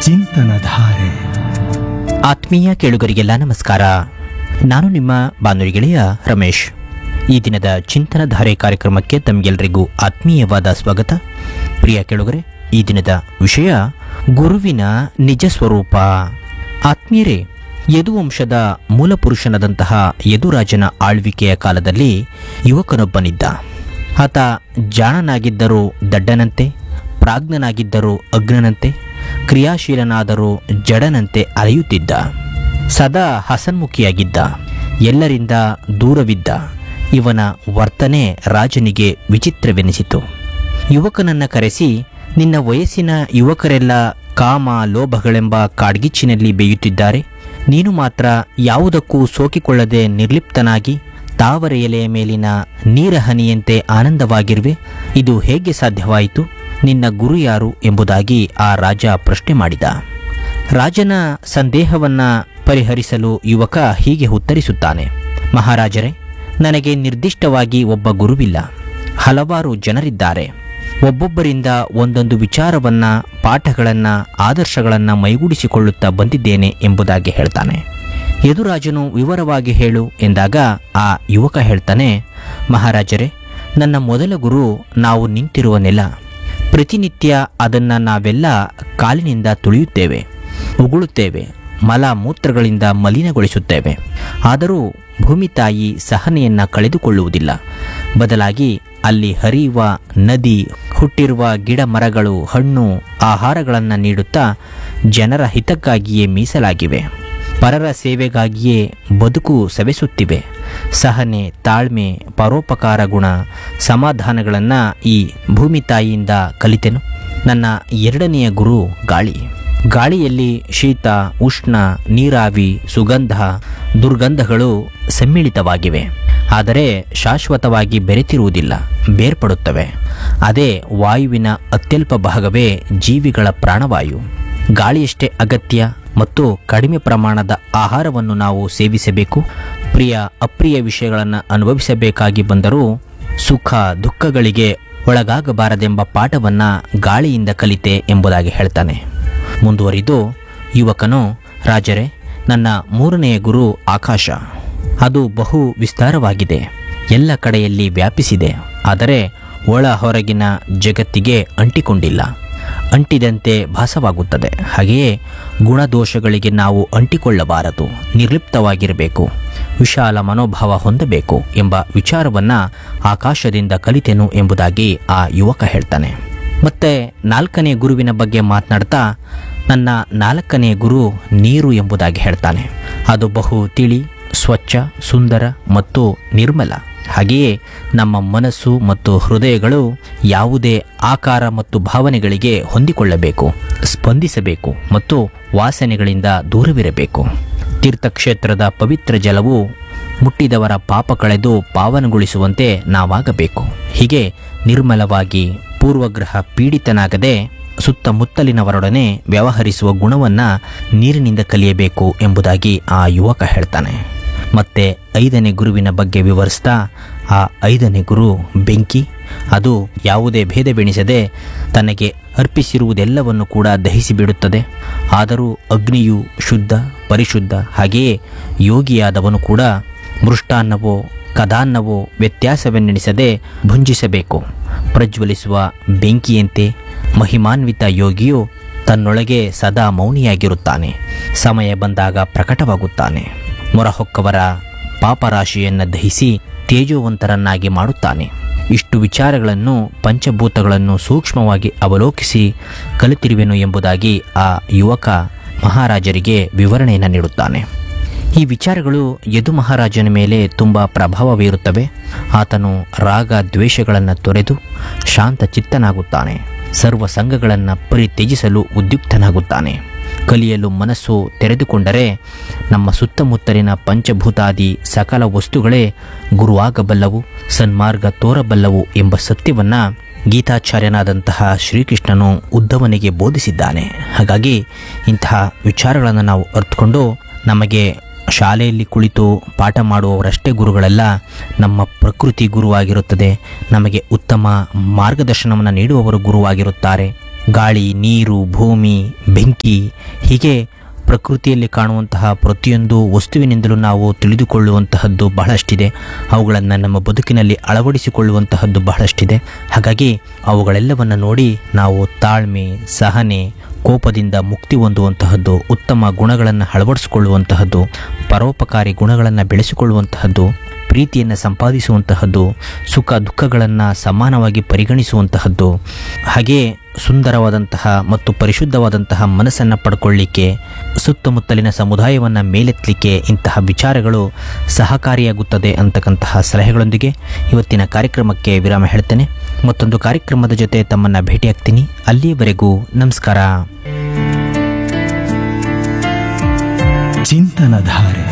ಚಿಂತನಧಾರೆ ಆತ್ಮೀಯ ಕೇಳುಗರಿಗೆಲ್ಲ ನಮಸ್ಕಾರ ನಾನು ನಿಮ್ಮ ಬಾನುಲಿ ಗೆಳೆಯ ರಮೇಶ್ ಈ ದಿನದ ಚಿಂತನಧಾರೆ ಕಾರ್ಯಕ್ರಮಕ್ಕೆ ತಮಗೆಲ್ಲರಿಗೂ ಆತ್ಮೀಯವಾದ ಸ್ವಾಗತ ಪ್ರಿಯ ಕೇಳುಗರೆ ಈ ದಿನದ ವಿಷಯ ಗುರುವಿನ ನಿಜ ಸ್ವರೂಪ ಆತ್ಮೀಯರೇ ಯದುವಂಶದ ಮೂಲಪುರುಷನಾದಂತಹ ಯದುರಾಜನ ಆಳ್ವಿಕೆಯ ಕಾಲದಲ್ಲಿ ಯುವಕನೊಬ್ಬನಿದ್ದ ಆತ ಜಾಣನಾಗಿದ್ದರೂ ದಡ್ಡನಂತೆ ಪ್ರಾಜ್ಞನಾಗಿದ್ದರೂ ಅಗ್ನನಂತೆ ಕ್ರಿಯಾಶೀಲನಾದರೂ ಜಡನಂತೆ ಅಲೆಯುತ್ತಿದ್ದ ಸದಾ ಹಸನ್ಮುಖಿಯಾಗಿದ್ದ ಎಲ್ಲರಿಂದ ದೂರವಿದ್ದ ಇವನ ವರ್ತನೆ ರಾಜನಿಗೆ ವಿಚಿತ್ರವೆನಿಸಿತು ಯುವಕನನ್ನ ಕರೆಸಿ ನಿನ್ನ ವಯಸ್ಸಿನ ಯುವಕರೆಲ್ಲ ಕಾಮ ಲೋಭಗಳೆಂಬ ಕಾಡ್ಗಿಚ್ಚಿನಲ್ಲಿ ಬೇಯುತ್ತಿದ್ದಾರೆ ನೀನು ಮಾತ್ರ ಯಾವುದಕ್ಕೂ ಸೋಕಿಕೊಳ್ಳದೆ ನಿರ್ಲಿಪ್ತನಾಗಿ ತಾವರೆ ಎಲೆಯ ಮೇಲಿನ ನೀರ ಹನಿಯಂತೆ ಆನಂದವಾಗಿರುವೆ ಇದು ಹೇಗೆ ಸಾಧ್ಯವಾಯಿತು ನಿನ್ನ ಗುರು ಯಾರು ಎಂಬುದಾಗಿ ಆ ರಾಜ ಪ್ರಶ್ನೆ ಮಾಡಿದ ರಾಜನ ಸಂದೇಹವನ್ನ ಪರಿಹರಿಸಲು ಯುವಕ ಹೀಗೆ ಉತ್ತರಿಸುತ್ತಾನೆ ಮಹಾರಾಜರೇ ನನಗೆ ನಿರ್ದಿಷ್ಟವಾಗಿ ಒಬ್ಬ ಗುರುವಿಲ್ಲ ಹಲವಾರು ಜನರಿದ್ದಾರೆ ಒಬ್ಬೊಬ್ಬರಿಂದ ಒಂದೊಂದು ವಿಚಾರವನ್ನ ಪಾಠಗಳನ್ನ ಆದರ್ಶಗಳನ್ನ ಮೈಗೂಡಿಸಿಕೊಳ್ಳುತ್ತಾ ಬಂದಿದ್ದೇನೆ ಎಂಬುದಾಗಿ ಹೇಳ್ತಾನೆ ಯದುರಾಜನು ವಿವರವಾಗಿ ಹೇಳು ಎಂದಾಗ ಆ ಯುವಕ ಹೇಳ್ತಾನೆ ಮಹಾರಾಜರೇ ನನ್ನ ಮೊದಲ ಗುರು ನಾವು ನಿಂತಿರುವ ನೆಲ ಪ್ರತಿನಿತ್ಯ ಅದನ್ನು ನಾವೆಲ್ಲ ಕಾಲಿನಿಂದ ತುಳಿಯುತ್ತೇವೆ ಉಗುಳುತ್ತೇವೆ ಮಲ ಮೂತ್ರಗಳಿಂದ ಮಲಿನಗೊಳಿಸುತ್ತೇವೆ ಆದರೂ ಭೂಮಿ ತಾಯಿ ಸಹನೆಯನ್ನು ಕಳೆದುಕೊಳ್ಳುವುದಿಲ್ಲ ಬದಲಾಗಿ ಅಲ್ಲಿ ಹರಿಯುವ ನದಿ ಹುಟ್ಟಿರುವ ಗಿಡ ಮರಗಳು ಹಣ್ಣು ಆಹಾರಗಳನ್ನು ನೀಡುತ್ತಾ ಜನರ ಹಿತಕ್ಕಾಗಿಯೇ ಮೀಸಲಾಗಿವೆ ಪರರ ಸೇವೆಗಾಗಿಯೇ ಬದುಕು ಸವೆಸುತ್ತಿವೆ ಸಹನೆ ತಾಳ್ಮೆ ಪರೋಪಕಾರ ಗುಣ ಸಮಾಧಾನಗಳನ್ನು ಈ ಭೂಮಿ ತಾಯಿಯಿಂದ ಕಲಿತೆನು ನನ್ನ ಎರಡನೆಯ ಗುರು ಗಾಳಿ ಗಾಳಿಯಲ್ಲಿ ಶೀತ ಉಷ್ಣ ನೀರಾವಿ ಸುಗಂಧ ದುರ್ಗಂಧಗಳು ಸಮ್ಮಿಳಿತವಾಗಿವೆ ಆದರೆ ಶಾಶ್ವತವಾಗಿ ಬೆರೆತಿರುವುದಿಲ್ಲ ಬೇರ್ಪಡುತ್ತವೆ ಅದೇ ವಾಯುವಿನ ಅತ್ಯಲ್ಪ ಭಾಗವೇ ಜೀವಿಗಳ ಪ್ರಾಣವಾಯು ಗಾಳಿಯಷ್ಟೇ ಅಗತ್ಯ ಮತ್ತು ಕಡಿಮೆ ಪ್ರಮಾಣದ ಆಹಾರವನ್ನು ನಾವು ಸೇವಿಸಬೇಕು ಪ್ರಿಯ ಅಪ್ರಿಯ ವಿಷಯಗಳನ್ನು ಅನುಭವಿಸಬೇಕಾಗಿ ಬಂದರೂ ಸುಖ ದುಃಖಗಳಿಗೆ ಒಳಗಾಗಬಾರದೆಂಬ ಪಾಠವನ್ನು ಗಾಳಿಯಿಂದ ಕಲಿತೆ ಎಂಬುದಾಗಿ ಹೇಳ್ತಾನೆ ಮುಂದುವರಿದು ಯುವಕನು ರಾಜರೇ ನನ್ನ ಮೂರನೆಯ ಗುರು ಆಕಾಶ ಅದು ಬಹು ವಿಸ್ತಾರವಾಗಿದೆ ಎಲ್ಲ ಕಡೆಯಲ್ಲಿ ವ್ಯಾಪಿಸಿದೆ ಆದರೆ ಒಳ ಹೊರಗಿನ ಜಗತ್ತಿಗೆ ಅಂಟಿಕೊಂಡಿಲ್ಲ ಅಂಟಿದಂತೆ ಭಾಸವಾಗುತ್ತದೆ ಹಾಗೆಯೇ ಗುಣದೋಷಗಳಿಗೆ ನಾವು ಅಂಟಿಕೊಳ್ಳಬಾರದು ನಿರ್ಲಿಪ್ತವಾಗಿರಬೇಕು ವಿಶಾಲ ಮನೋಭಾವ ಹೊಂದಬೇಕು ಎಂಬ ವಿಚಾರವನ್ನು ಆಕಾಶದಿಂದ ಕಲಿತೆನು ಎಂಬುದಾಗಿ ಆ ಯುವಕ ಹೇಳ್ತಾನೆ ಮತ್ತೆ ನಾಲ್ಕನೇ ಗುರುವಿನ ಬಗ್ಗೆ ಮಾತನಾಡ್ತಾ ನನ್ನ ನಾಲ್ಕನೇ ಗುರು ನೀರು ಎಂಬುದಾಗಿ ಹೇಳ್ತಾನೆ ಅದು ಬಹು ತಿಳಿ ಸ್ವಚ್ಛ ಸುಂದರ ಮತ್ತು ನಿರ್ಮಲ ಹಾಗೆಯೇ ನಮ್ಮ ಮನಸ್ಸು ಮತ್ತು ಹೃದಯಗಳು ಯಾವುದೇ ಆಕಾರ ಮತ್ತು ಭಾವನೆಗಳಿಗೆ ಹೊಂದಿಕೊಳ್ಳಬೇಕು ಸ್ಪಂದಿಸಬೇಕು ಮತ್ತು ವಾಸನೆಗಳಿಂದ ದೂರವಿರಬೇಕು ತೀರ್ಥಕ್ಷೇತ್ರದ ಪವಿತ್ರ ಜಲವು ಮುಟ್ಟಿದವರ ಪಾಪ ಕಳೆದು ಪಾವನಗೊಳಿಸುವಂತೆ ನಾವಾಗಬೇಕು ಹೀಗೆ ನಿರ್ಮಲವಾಗಿ ಪೂರ್ವಗ್ರಹ ಪೀಡಿತನಾಗದೆ ಸುತ್ತಮುತ್ತಲಿನವರೊಡನೆ ವ್ಯವಹರಿಸುವ ಗುಣವನ್ನು ನೀರಿನಿಂದ ಕಲಿಯಬೇಕು ಎಂಬುದಾಗಿ ಆ ಯುವಕ ಹೇಳ್ತಾನೆ ಮತ್ತೆ ಐದನೇ ಗುರುವಿನ ಬಗ್ಗೆ ವಿವರಿಸ್ತಾ ಆ ಐದನೇ ಗುರು ಬೆಂಕಿ ಅದು ಯಾವುದೇ ಭೇದವೆಣಿಸದೆ ತನಗೆ ಅರ್ಪಿಸಿರುವುದೆಲ್ಲವನ್ನು ಕೂಡ ದಹಿಸಿ ಬಿಡುತ್ತದೆ ಆದರೂ ಅಗ್ನಿಯು ಶುದ್ಧ ಪರಿಶುದ್ಧ ಹಾಗೆಯೇ ಯೋಗಿಯಾದವನು ಕೂಡ ಮೃಷ್ಟಾನ್ನವೋ ಕದಾನ್ನವೋ ವ್ಯತ್ಯಾಸವೆನ್ನೆಣಿಸದೆ ಭುಂಜಿಸಬೇಕು ಪ್ರಜ್ವಲಿಸುವ ಬೆಂಕಿಯಂತೆ ಮಹಿಮಾನ್ವಿತ ಯೋಗಿಯು ತನ್ನೊಳಗೆ ಸದಾ ಮೌನಿಯಾಗಿರುತ್ತಾನೆ ಸಮಯ ಬಂದಾಗ ಪ್ರಕಟವಾಗುತ್ತಾನೆ ಮೊರಹೊಕ್ಕವರ ಪಾಪರಾಶಿಯನ್ನು ದಹಿಸಿ ತೇಜೋವಂತರನ್ನಾಗಿ ಮಾಡುತ್ತಾನೆ ಇಷ್ಟು ವಿಚಾರಗಳನ್ನು ಪಂಚಭೂತಗಳನ್ನು ಸೂಕ್ಷ್ಮವಾಗಿ ಅವಲೋಕಿಸಿ ಕಲಿತಿರುವೆನು ಎಂಬುದಾಗಿ ಆ ಯುವಕ ಮಹಾರಾಜರಿಗೆ ವಿವರಣೆಯನ್ನು ನೀಡುತ್ತಾನೆ ಈ ವಿಚಾರಗಳು ಯದು ಮಹಾರಾಜನ ಮೇಲೆ ತುಂಬ ಪ್ರಭಾವ ಬೀರುತ್ತವೆ ಆತನು ರಾಗ ದ್ವೇಷಗಳನ್ನು ತೊರೆದು ಶಾಂತ ಚಿತ್ತನಾಗುತ್ತಾನೆ ಸರ್ವ ಸಂಘಗಳನ್ನು ಪರಿತ್ಯಜಿಸಲು ಉದ್ಯುಕ್ತನಾಗುತ್ತಾನೆ ಕಲಿಯಲು ಮನಸ್ಸು ತೆರೆದುಕೊಂಡರೆ ನಮ್ಮ ಸುತ್ತಮುತ್ತಲಿನ ಪಂಚಭೂತಾದಿ ಸಕಲ ವಸ್ತುಗಳೇ ಗುರುವಾಗಬಲ್ಲವು ಸನ್ಮಾರ್ಗ ತೋರಬಲ್ಲವು ಎಂಬ ಸತ್ಯವನ್ನು ಗೀತಾಚಾರ್ಯನಾದಂತಹ ಶ್ರೀಕೃಷ್ಣನು ಉದ್ಧವನಿಗೆ ಬೋಧಿಸಿದ್ದಾನೆ ಹಾಗಾಗಿ ಇಂತಹ ವಿಚಾರಗಳನ್ನು ನಾವು ಅರ್ಥಕೊಂಡು ನಮಗೆ ಶಾಲೆಯಲ್ಲಿ ಕುಳಿತು ಪಾಠ ಮಾಡುವವರಷ್ಟೇ ಗುರುಗಳಲ್ಲ ನಮ್ಮ ಪ್ರಕೃತಿ ಗುರುವಾಗಿರುತ್ತದೆ ನಮಗೆ ಉತ್ತಮ ಮಾರ್ಗದರ್ಶನವನ್ನು ನೀಡುವವರು ಗುರುವಾಗಿರುತ್ತಾರೆ ಗಾಳಿ ನೀರು ಭೂಮಿ ಬೆಂಕಿ ಹೀಗೆ ಪ್ರಕೃತಿಯಲ್ಲಿ ಕಾಣುವಂತಹ ಪ್ರತಿಯೊಂದು ವಸ್ತುವಿನಿಂದಲೂ ನಾವು ತಿಳಿದುಕೊಳ್ಳುವಂತಹದ್ದು ಬಹಳಷ್ಟಿದೆ ಅವುಗಳನ್ನು ನಮ್ಮ ಬದುಕಿನಲ್ಲಿ ಅಳವಡಿಸಿಕೊಳ್ಳುವಂತಹದ್ದು ಬಹಳಷ್ಟಿದೆ ಹಾಗಾಗಿ ಅವುಗಳೆಲ್ಲವನ್ನು ನೋಡಿ ನಾವು ತಾಳ್ಮೆ ಸಹನೆ ಕೋಪದಿಂದ ಮುಕ್ತಿ ಹೊಂದುವಂತಹದ್ದು ಉತ್ತಮ ಗುಣಗಳನ್ನು ಅಳವಡಿಸಿಕೊಳ್ಳುವಂತಹದ್ದು ಪರೋಪಕಾರಿ ಗುಣಗಳನ್ನು ಬೆಳೆಸಿಕೊಳ್ಳುವಂತಹದ್ದು ಪ್ರೀತಿಯನ್ನು ಸಂಪಾದಿಸುವಂತಹದ್ದು ಸುಖ ದುಃಖಗಳನ್ನು ಸಮಾನವಾಗಿ ಪರಿಗಣಿಸುವಂತಹದ್ದು ಹಾಗೆಯೇ ಸುಂದರವಾದಂತಹ ಮತ್ತು ಪರಿಶುದ್ಧವಾದಂತಹ ಮನಸ್ಸನ್ನು ಪಡ್ಕೊಳ್ಳಿಕ್ಕೆ ಸುತ್ತಮುತ್ತಲಿನ ಸಮುದಾಯವನ್ನು ಮೇಲೆತ್ತಲಿಕ್ಕೆ ಇಂತಹ ವಿಚಾರಗಳು ಸಹಕಾರಿಯಾಗುತ್ತದೆ ಅಂತಕ್ಕಂತಹ ಸಲಹೆಗಳೊಂದಿಗೆ ಇವತ್ತಿನ ಕಾರ್ಯಕ್ರಮಕ್ಕೆ ವಿರಾಮ ಹೇಳ್ತೇನೆ ಮತ್ತೊಂದು ಕಾರ್ಯಕ್ರಮದ ಜೊತೆ ತಮ್ಮನ್ನು ಭೇಟಿಯಾಗ್ತೀನಿ ಅಲ್ಲಿಯವರೆಗೂ ನಮಸ್ಕಾರ ಚಿಂತನಧಾರೆ